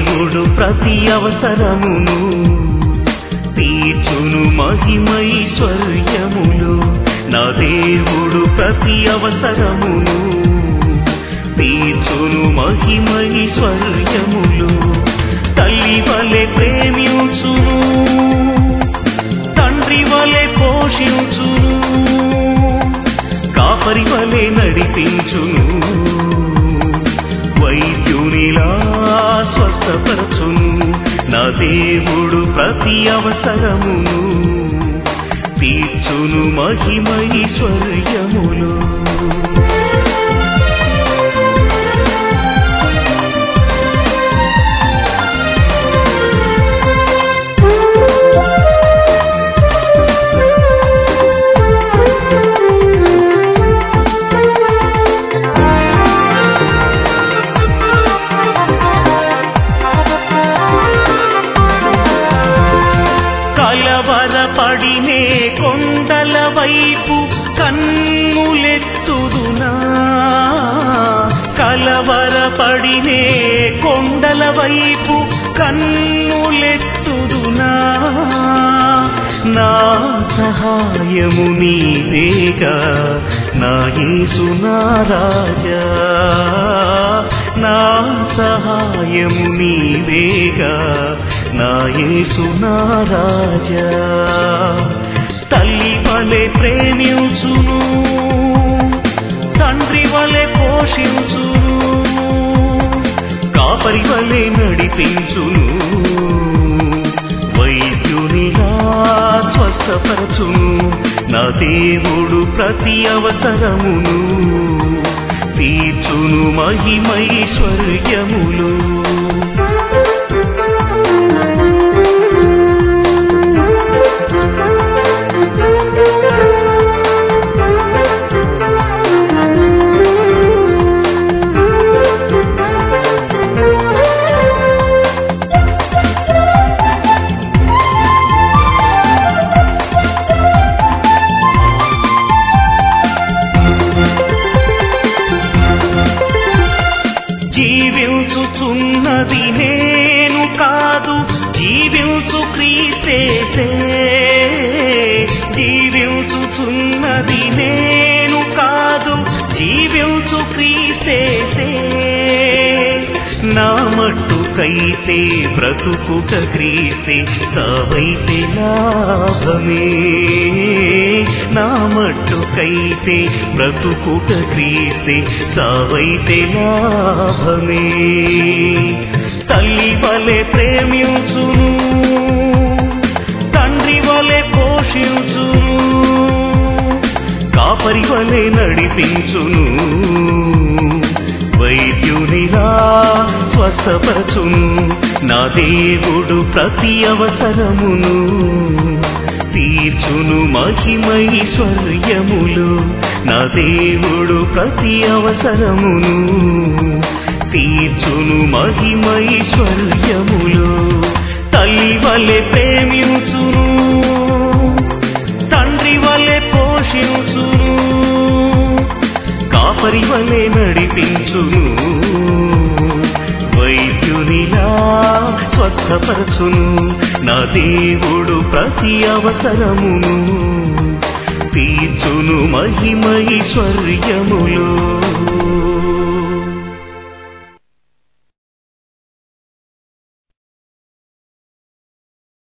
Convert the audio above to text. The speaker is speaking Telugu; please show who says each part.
Speaker 1: దేవుడు ప్రతి అవసరమును తీర్చును మహిమైశ్వర్యములు నా దేవుడు ప్రతి అవసరమును తీర్చును మహిమైశ్వర్యములు తల్లి వలె ప్రేమించును తండ్రి వలె పోషించును కాపరి వలె నడిపించును వైద్యునిలా స్వస్థపరచును నా దేవుడు ప్రతి అవసరమును తీర్చును మహిమైశ్వర్యములు కలవరపడినే కొండల వైపు కన్నులెత్తుదునా కలవరపడినే కొండల వైపు కన్నులెత్తుదునా నా సహాయము నీవేగా నా యేసు నా రాజా నా సహాయము నీవేగా నా యేసు నా రాజా తల్లి వలె ప్రేమించును తండ్రి వలె పోషించును కాపరి వలె నడిపించును వైద్యునిగా స్వస్థపరచును నా దేవుడు ప్రతి అవసరమును తీర్చును మహిమైశ్వర్యములు జీవించుచున్నది నేను కాదు జీవించు క్రీస్తేసే జీవించుచున్నది నేను కాదు జీవించు క్రీస్తేసే నా మట్టుకైతే బ్రతుకుట క్రీస్తే సావైతే లాభమే నా మట్టుకైతే బ్రతుకుట క్రీస్తే సావైతే లాభమే తల్లి వలె ప్రేమించును తండ్రి వలె పోషించును కాపరి వలె నడిపించును వైద్యునిలా స్వస్థపరచును నా దేవుడు ప్రతి అవసరమును తీర్చును మహిమైశ్వర్యములు నా దేవుడు ప్రతి అవసరమును తీర్చును మహిమైశ్వర్యములు తల్లి వలె ప్రేమించును తండ్రి వలె పోషించును కాపరి వలె నడిపించును వైద్యునిలా స్వస్థపరచును నా దేవుడు ప్రతి అవసరమును తీర్చును మహిమైశ్వర్యములు